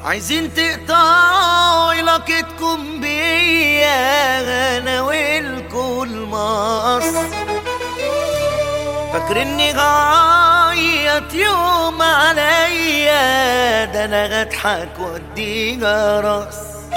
عايزين تقطعوا علاقتكم بيا انا والكل مصر فاكرني غايط يوم عليا ده انا هضحك واديها راس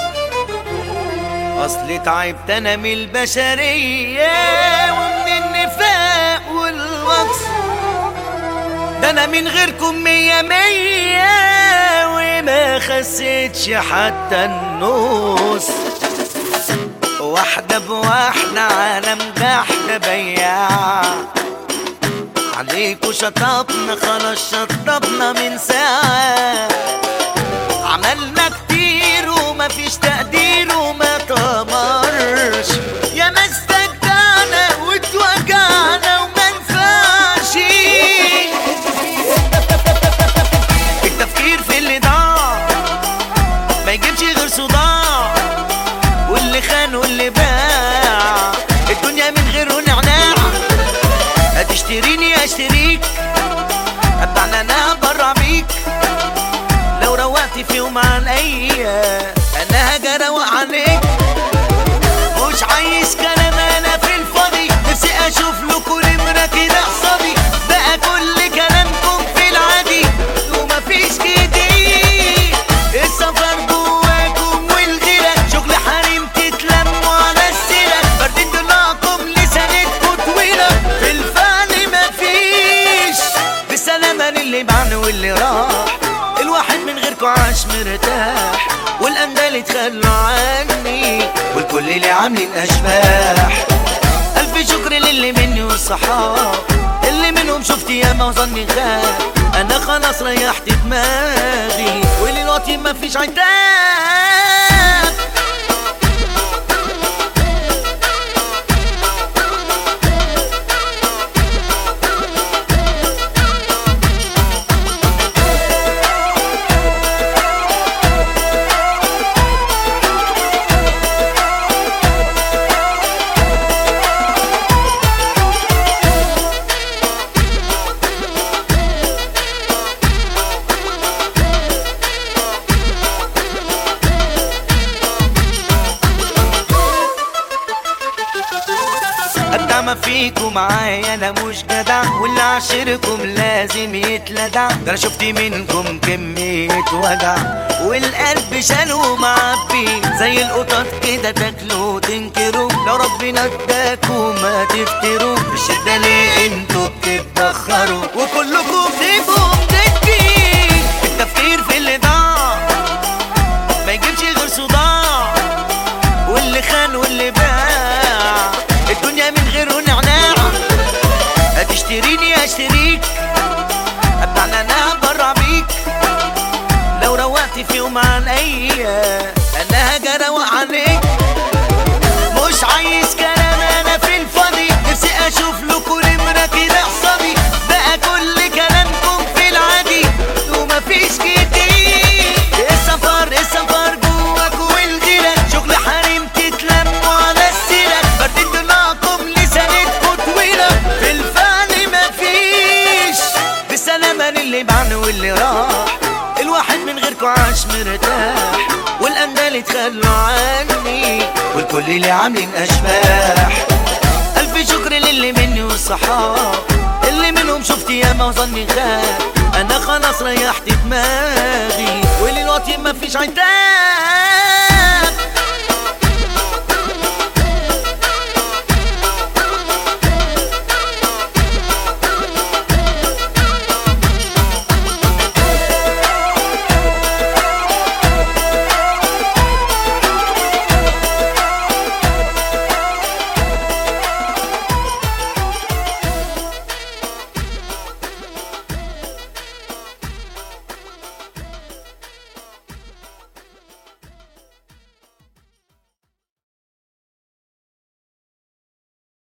اصلي تعبت انا من البشريه ومن النفاق والوصف ده انا من غيركم مية مية وما خسيتش حتى النص واحدة بواحدة عالم جحدة بياع عليكوا شطبنا خلاص شطبنا من ساعة عملنا كتير ومفيش تقدير وما تمرش يا ما استجدعنا واتوجعنا وما نفعش التفكير في اللي ضاع ما يجيبش غير صداع واللي خان واللي باع الدنيا من غيره نعناع هتشتريني اشتريك هبعني انا برع بيك لو روقت في يوم عليا انا هاجي اروق عليك مش عايز كلام انا في الفاضي نفسي اشوف لكم نمرة كده قصادي بقى كل كلامكم في العادي ومفيش جديد السفر جواكم والغيرة شغل حريم تتلموا على السيرة فردين ضلعكم لسانتكم طويلة في الفعل مفيش بالسلامة للي بعنا واللي راح الواحد من غيركم عاش مرتاح والاندال اتخلوا عني والكل اللي عاملين اشباح الف شكر للي مني والصحاب اللي منهم شفت ياما وظني خاب انا خلاص ريحت دماغي وللوقت مفيش عتاب ابدع ما فيكم معايا انا مش جدع واللي عاشركم لازم يتلدع ده انا شفت منكم كمية وجع والقلب شالوا معبي زي القطط كده تاكلوا وتنكروا لو ربنا اداكوا ما تفتروا الشدة ليه انتوا بتتبخروا وكلكم تبقوا بتبكي التفكير في اللي ضاع ما يجيبش غير صداع واللي خان واللي باع الدنيا من غيره نعناع هتشتريني اشتريك ابدعني انا برع بيك لو روقت في يوم عليا انا هاجي اروق عليك مش عايز كلام انا في الفاضي نفسي اشوف لكم نمرة كده قصادي بقى كل كلامكم في العادي ومفيش جديد السفر السفر جواك والغيرة شغل حريم تتلموا على السيرة فردين ضلعكم لسانتكم طويلة في الفعل مفيش بالسلامة للي بعنا واللي راح الواحد من غيركم عاش مرتاح والاندال اتخلوا عني والكل اللي عاملين اشباح الف شكر للي مني والصحاب اللي منهم شفت ياما وظني خاب انا خلاص ريحت دماغي وللوقت مفيش عتاب